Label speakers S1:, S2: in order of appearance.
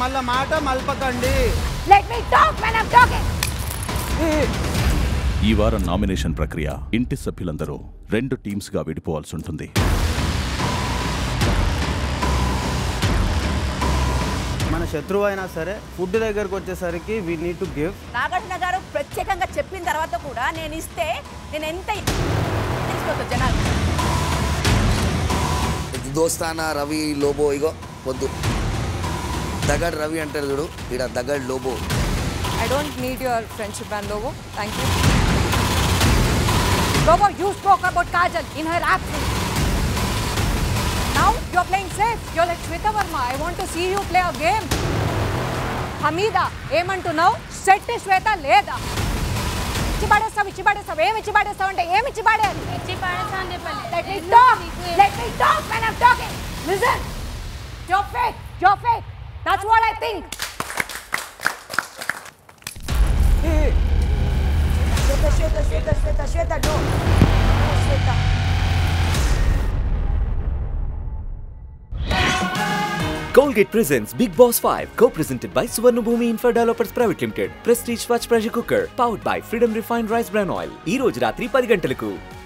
S1: మళ్ళా మాట మల్పకండి
S2: Let me talk when I'm talking.
S3: ఈ వారం నామినేషన్ ప్రక్రియ ఇంటి సభ్యులందరూ రెండు టీమ్స్గా విడిపోవాల్సి ఉంటుంది
S1: మన శత్రువు అయినా సరే ఫుడ్ దగ్గరకు వచ్చేసరికి we need to give
S2: Nagarjuna garu ప్రత్యేకంగా చెప్పిన తర్వాత కూడా నేను ఇస్తే నేను ఎంత తెలుసుకోవచ్చు జనాలు
S4: దోస్తానా రవి లోబో ఇగో వద్దు దగడ్ రవి అంటారు చూడు ఇక్కడ దగడ్ Lobo
S5: I don't need your friendship and Lobo. Thank you. Lobo, you spoke about Kajal in her absence. Now you're playing safe. You're like Shweta Verma. I want to see you play a game. Hamida ఏమంటున్నావు set శ్వేత లేదా ఇచ్చి పడేస్తావు ఇచ్చి పడేస్తావు ఏమి ఇచ్చి పడేస్తావు అంటే ఏమి ఇచ్చి పడేయాలి Let me talk. Let me talk when I'm talking. Listen. You're fake. You're fake. That's what I think.
S2: Shweta Shweta Shweta Shweta Shweta no Shweta
S6: Colgate presents Big Boss 5, co-presented by Suvarnabhumi Infra Developers Private Limited. Prestige Swatch Pressure Cooker, powered by Freedom Refined Rice Bran Oil. ఈ రోజు రాత్రి పది గంటలకు